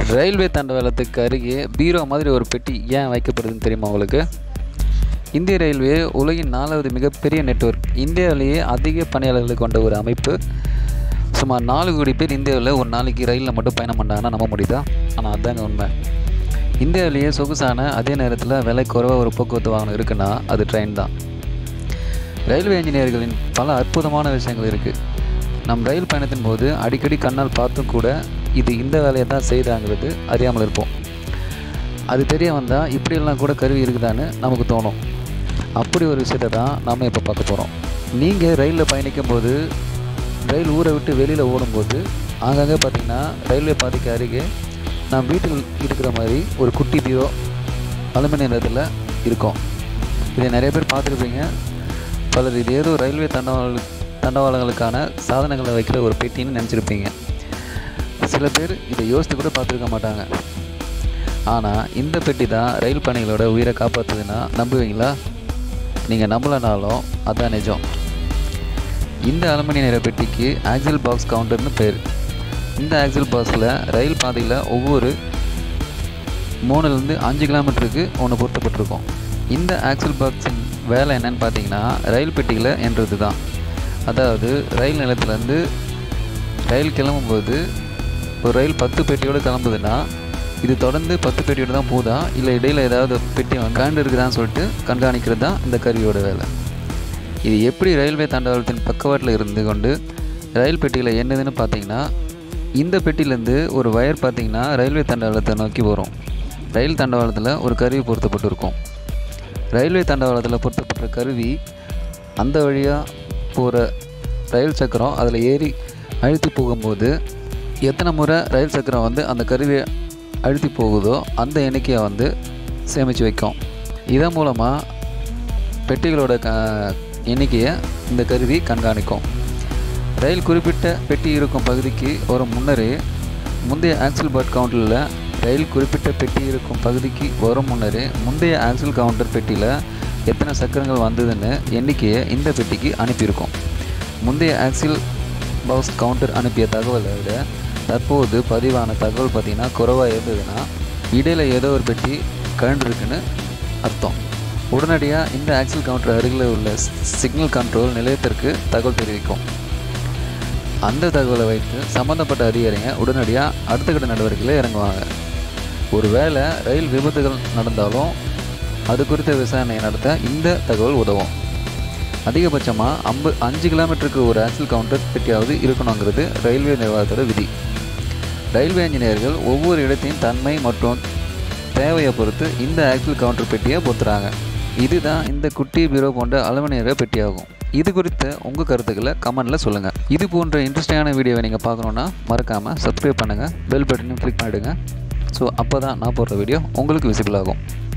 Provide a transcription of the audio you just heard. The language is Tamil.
ரயில்வே தண்டவாளத்துக்கு அருகே பீரோ மாதிரி ஒரு பெட்டி ஏன் வைக்கப்படுதுன்னு தெரியுமா உங்களுக்கு இந்திய ரயில்வே உலகின் நாலாவது மிகப்பெரிய நெட்வொர்க் இந்தியாவிலேயே அதிக பணியாளர்களை கொண்ட ஒரு அமைப்பு சுமார் நாலு கோடி பேர் இந்தியாவில் ஒரு நாளைக்கு ரயிலில் மட்டும் பயணம் பண்ணாங்கன்னா நம்ப முடியுதா ஆனால் அதாங்க உண்மை இந்தியாவிலேயே சொகுசான அதே நேரத்தில் விலை குறைவாக ஒரு போக்குவரத்து வாகனம் இருக்குன்னா அது ட்ரெயின் தான் ரயில்வே இன்ஜினியர்களின் பல அற்புதமான விஷயங்கள் இருக்குது நம் ரயில் பயணத்தின் போது அடிக்கடி கண்ணால் பார்த்தும் கூட இது இந்த வேலையை தான் செய்தாங்கிறது அறியாமல் இருப்போம் அது தெரிய வந்தால் இப்படியெல்லாம் கூட கருவி இருக்குதான்னு நமக்கு தோணும் அப்படி ஒரு விஷயத்தை தான் நாம் இப்போ பார்க்க போகிறோம் நீங்கள் ரயிலில் பயணிக்கும் போது ரயில் ஊரை விட்டு வெளியில் ஓடும்போது ஆங்காங்கே பார்த்தீங்கன்னா ரயில்வே பாதைக்கு அருகே நாம் வீட்டில் இருக்கிற மாதிரி ஒரு குட்டி பீரோ அலுமினிய நிறத்தில் இருக்கும் இதை நிறைய பேர் பார்த்துருப்பீங்க பலர் இது ஏதோ ரயில்வே தண்டவாள தண்டவாளங்களுக்கான சாதனங்களை வைக்கிற ஒரு பெட்டின்னு நினச்சிருப்பீங்க சில பேர் இதை யோசித்து கூட பார்த்துருக்க மாட்டாங்க ஆனால் இந்த பெட்டி தான் ரயில் பயணிகளோட உயிரை காப்பாற்றுதுன்னா நம்புவீங்களா நீங்கள் நம்பலனாலும் அதான் நிஜம் இந்த அலுமினிய நிற பெட்டிக்கு ஆக்சில் பாக்ஸ் கவுண்டர்னு பேர் இந்த ஆக்சில் பாக்ஸில் ரயில் பாதையில் ஒவ்வொரு மூணுலேருந்து அஞ்சு கிலோமீட்டருக்கு ஒன்று பொருத்தப்பட்டிருக்கும் இந்த ஆக்சில் பாக்ஸின் வேலை என்னன்னு பார்த்தீங்கன்னா ரயில் பெட்டிகளை என்றது தான் அதாவது ரயில் நிலையத்துலேருந்து ரயில் கிளம்பும்போது ஒரு ரயில் பத்து பெட்டியோடு கிளம்புதுன்னா இது தொடர்ந்து பத்து பெட்டியோடு தான் போதா இல்லை இடையில் ஏதாவது பெட்டி கண்டு இருக்குதான்னு சொல்லிட்டு கண்காணிக்கிறது தான் இந்த கருவியோட வேலை இது எப்படி ரயில்வே தண்டவாளத்தின் பக்கவாட்டில் இருந்து கொண்டு ரயில் பெட்டியில் என்னதுன்னு பார்த்தீங்கன்னா இந்த பெட்டியிலேருந்து ஒரு வயர் பார்த்தீங்கன்னா ரயில்வே தண்டவாளத்தை நோக்கி வரும் ரயில் தண்டவாளத்தில் ஒரு கருவி பொருத்தப்பட்டிருக்கும் ரயில்வே தண்டவாளத்தில் பொருத்தப்பட்ட கருவி அந்த வழியாக போகிற ரயில் சக்கரம் அதில் ஏறி அழுத்தி போகும்போது எத்தனை முறை ரயில் சக்கரம் வந்து அந்த கருவியை அழுத்தி போகுதோ அந்த எண்ணிக்கையை வந்து சேமித்து வைக்கும் இதன் மூலமாக பெட்டிகளோட க எண்ணிக்கையை இந்த கருவி கண்காணிக்கும் ரயில் குறிப்பிட்ட பெட்டி இருக்கும் பகுதிக்கு வரும் முன்னரே முந்தைய ஆக்சில் பட் கவுண்டரில் ரயில் குறிப்பிட்ட பெட்டி இருக்கும் பகுதிக்கு வரும் முன்னரே முந்தைய ஆக்சில் கவுண்டர் பெட்டியில் எத்தனை சக்கரங்கள் வந்ததுன்னு எண்ணிக்கையை இந்த பெட்டிக்கு அனுப்பியிருக்கும் முந்தைய ஆக்சில் பாக்ஸ் கவுண்டர் அனுப்பிய தகவலை விட தற்போது பதிவான தகவல் பார்த்திங்கன்னா குறைவாக இருந்ததுன்னா இடையில் ஏதோ ஒரு பெட்டி கழண்டிருக்குன்னு அர்த்தம் உடனடியாக இந்த ஆக்சில் கவுண்டர் அருகில் உள்ள சிக்னல் கண்ட்ரோல் நிலையத்திற்கு தகவல் தெரிவிக்கும் அந்த தகவலை வைத்து சம்மந்தப்பட்ட அதிகாரிங்க உடனடியாக அடுத்த கட்ட நடவடிக்கையில் இறங்குவாங்க ஒருவேளை ரயில் விபத்துகள் நடந்தாலும் அது குறித்த விசாரணையை நடத்த இந்த தகவல் உதவும் அதிகபட்சமாக ஐம்பது அஞ்சு கிலோமீட்டருக்கு ஒரு ஆக்சில் கவுண்டர் பெட்டியாவது இருக்கணுங்கிறது ரயில்வே நிர்வாகத்தோட விதி ரயில்வே இன்ஜினியர்கள் ஒவ்வொரு இடத்தையும் தன்மை மற்றும் தேவையை பொறுத்து இந்த ஆக்சில் கவுண்டர் பெட்டியை பொறுத்துறாங்க இதுதான் இந்த குட்டி பீரோ போன்ற அலுமினிய பெட்டியாகும் இது குறித்த உங்கள் கருத்துக்களை கமெண்டில் சொல்லுங்கள் இது போன்ற இன்ட்ரெஸ்டிங்கான வீடியோவை நீங்கள் பார்க்கணுன்னா மறக்காமல் சப்ஸ்கிரைப் பண்ணுங்கள் பெல் பட்டனையும் கிளிக் பண்ணிவிடுங்க ஸோ அப்போ தான் நான் போடுற வீடியோ உங்களுக்கு விசிபிள் ஆகும்